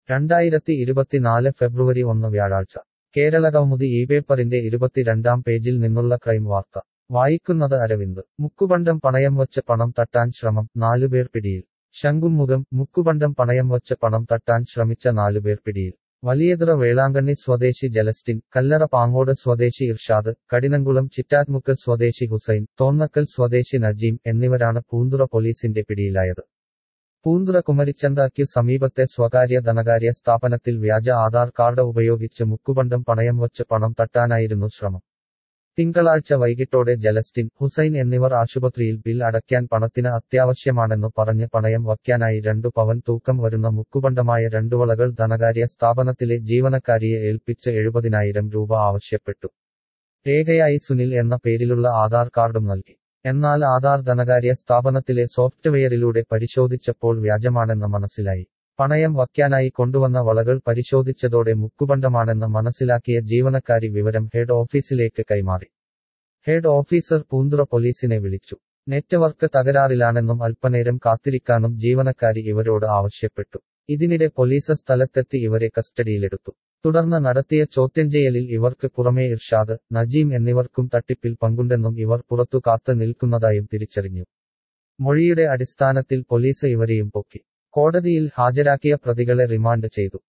രണ്ടായിരത്തി ഇരുപത്തിനാല് ഫെബ്രുവരി ഒന്ന് വ്യാഴാഴ്ച കേരളകൗമുദി ഈ പേപ്പറിന്റെ ഇരുപത്തിരണ്ടാം പേജിൽ നിന്നുള്ള ക്രൈം വാർത്ത വായിക്കുന്നത് അരവിന്ദ് മുക്കുപണ്ടം പണയം വച്ച് പണം തട്ടാൻ ശ്രമം നാലുപേർ പിടിയിൽ ശംഖുമുഖം മുക്കുപണ്ടം പണയം വച്ച് പണം തട്ടാൻ ശ്രമിച്ച നാലുപേർ പിടിയിൽ വലിയതുറ വേളാങ്കണ്ണി സ്വദേശി ജലസ്റ്റിൻ കല്ലറ പാങ്ങോട് സ്വദേശി ഇർഷാദ് കടിനംകുളം ചിറ്റാറ്റ്മുക്ക് സ്വദേശി ഹുസൈൻ തോന്നക്കൽ സ്വദേശി നജീം എന്നിവരാണ് പൂന്തുറ പോലീസിന്റെ പിടിയിലായത് പൂന്തുറ കുമരിച്ചന്താക്കു സമീപത്തെ സ്വകാര്യ ധനകാര്യ സ്ഥാപനത്തിൽ വ്യാജ ആധാർ കാർഡ് ഉപയോഗിച്ച് മുക്കുപണ്ടം പണയം വച്ച് പണം തട്ടാനായിരുന്നു ശ്രമം തിങ്കളാഴ്ച വൈകിട്ടോടെ ജലസ്റ്റിൻ ഹുസൈൻ എന്നിവർ ആശുപത്രിയിൽ ബിൽ അടയ്ക്കാൻ പണത്തിന് അത്യാവശ്യമാണെന്ന് പറഞ്ഞ് പണയം വയ്ക്കാനായി രണ്ടു പവൻ തൂക്കം വരുന്ന മുക്കുപണ്ടമായ രണ്ടു വളകൾ ധനകാര്യ സ്ഥാപനത്തിലെ ജീവനക്കാരിയെ ഏൽപ്പിച്ച് എഴുപതിനായിരം രൂപ ആവശ്യപ്പെട്ടു രേഖയായി സുനിൽ എന്ന പേരിലുള്ള ആധാർ കാർഡും നൽകി എന്നാൽ ആധാർ ധനകാര്യ സ്ഥാപനത്തിലെ സോഫ്റ്റ്വെയറിലൂടെ പരിശോധിച്ചപ്പോൾ വ്യാജമാണെന്ന് മനസ്സിലായി പണയം വയ്ക്കാനായി കൊണ്ടുവന്ന വളകൾ പരിശോധിച്ചതോടെ മുക്കുപണ്ടമാണെന്ന് മനസ്സിലാക്കിയ ജീവനക്കാരി വിവരം ഹെഡ് ഓഫീസിലേക്ക് കൈമാറി ഹെഡ് ഓഫീസർ പൂന്തുറ പോലീസിനെ വിളിച്ചു നെറ്റ്വർക്ക് തകരാറിലാണെന്നും അല്പനേരം കാത്തിരിക്കാനും ജീവനക്കാരി ഇവരോട് ആവശ്യപ്പെട്ടു ഇതിനിടെ പോലീസ് സ്ഥലത്തെത്തി ഇവരെ കസ്റ്റഡിയിലെടുത്തു തുടർന്ന് നടത്തിയ ചോദ്യം ചെയ്യലിൽ ഇവർക്ക് പുറമേ ഇർഷാദ് നജീം എന്നിവർക്കും തട്ടിപ്പിൽ പങ്കുണ്ടെന്നും ഇവർ പുറത്തു കാത്തു നിൽക്കുന്നതായും തിരിച്ചറിഞ്ഞു മൊഴിയുടെ അടിസ്ഥാനത്തിൽ പോലീസ് ഇവരെയും പൊക്കി കോടതിയിൽ ഹാജരാക്കിയ പ്രതികളെ റിമാൻഡ് ചെയ്തു